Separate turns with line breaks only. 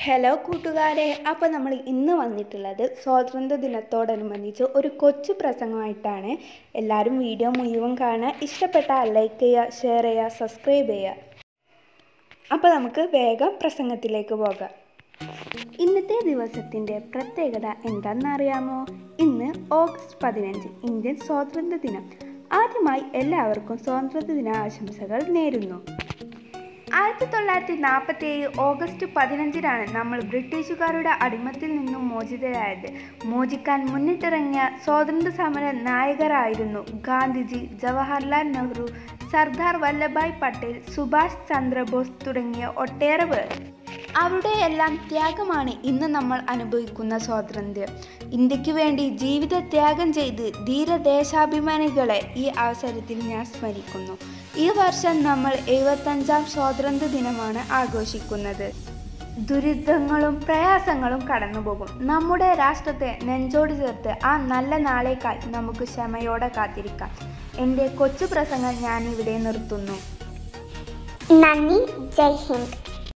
hello കൂട്ടുകാരെ അപ്പോൾ നമ്മൾ ഇന്ന് വന്നിട്ടുള്ളത് സ്വാതന്ത്ര്യ ദിനത്തോടനുബന്ധിച്ച് ഒരു കൊച്ചു പ്രസംഗമായിട്ടാണ് എല്ലാവരും വീഡിയോ മുഴുവൻ കാണുക ഇഷ്ടപ്പെട്ടാൽ ലൈക്ക് ചെയ്യുക ഷെയർ ചെയ്യുക സബ്സ്ക്രൈബ് ചെയ്യുക അപ്പോൾ നമുക്ക് വേഗം പ്രസംഗത്തിലേക്ക് പോകാം ഇന്നത്തെ ദിവസത്തിൻ്റെ പ്രത്യേകത എന്താണെന്നറിയാമോ ഇന്ന് ഓഗസ്റ്റ് പതിനഞ്ച് ഇന്ത്യൻ സ്വാതന്ത്ര്യ ദിനം ആദ്യമായി എല്ലാവർക്കും സ്വാതന്ത്ര്യ ദിന ആശംസകൾ നേരുന്നു ആയിരത്തി തൊള്ളായിരത്തി നാൽപ്പത്തി ഏഴ് ഓഗസ്റ്റ് പതിനഞ്ചിനാണ് നമ്മൾ ബ്രിട്ടീഷുകാരുടെ അടിമത്തിൽ നിന്നും മോചിതരായത് മോചിക്കാൻ മുന്നിട്ടിറങ്ങിയ സ്വാതന്ത്ര്യ സമര നായകരായിരുന്നു ഗാന്ധിജി ജവഹർലാൽ നെഹ്റു സർദാർ വല്ലഭായ് പട്ടേൽ സുഭാഷ് ചന്ദ്രബോസ് തുടങ്ങിയ ഒട്ടേറെ പേർ അവരുടെ എല്ലാം ത്യാഗമാണ് ഇന്ന് നമ്മൾ അനുഭവിക്കുന്ന സ്വാതന്ത്ര്യം ഇന്ത്യക്ക് വേണ്ടി ജീവിത ത്യാഗം ചെയ്ത് ധീരദേശാഭിമാനികളെ ഈ അവസരത്തിൽ ഞാൻ സ്മരിക്കുന്നു ഈ വർഷം നമ്മൾ എഴുപത്തഞ്ചാം സ്വാതന്ത്ര്യ ദിനമാണ് ആഘോഷിക്കുന്നത് ദുരിതങ്ങളും പ്രയാസങ്ങളും കടന്നുപോകും നമ്മുടെ രാഷ്ട്രത്തെ നെഞ്ചോട് ചേർത്ത് ആ നല്ല നാളേക്കായി നമുക്ക് ക്ഷമയോടെ കാത്തിരിക്കാം എൻ്റെ കൊച്ചു പ്രസംഗം ഞാനിവിടെ നിർത്തുന്നു
നന്ദി ജയ് ഹിന്ദ്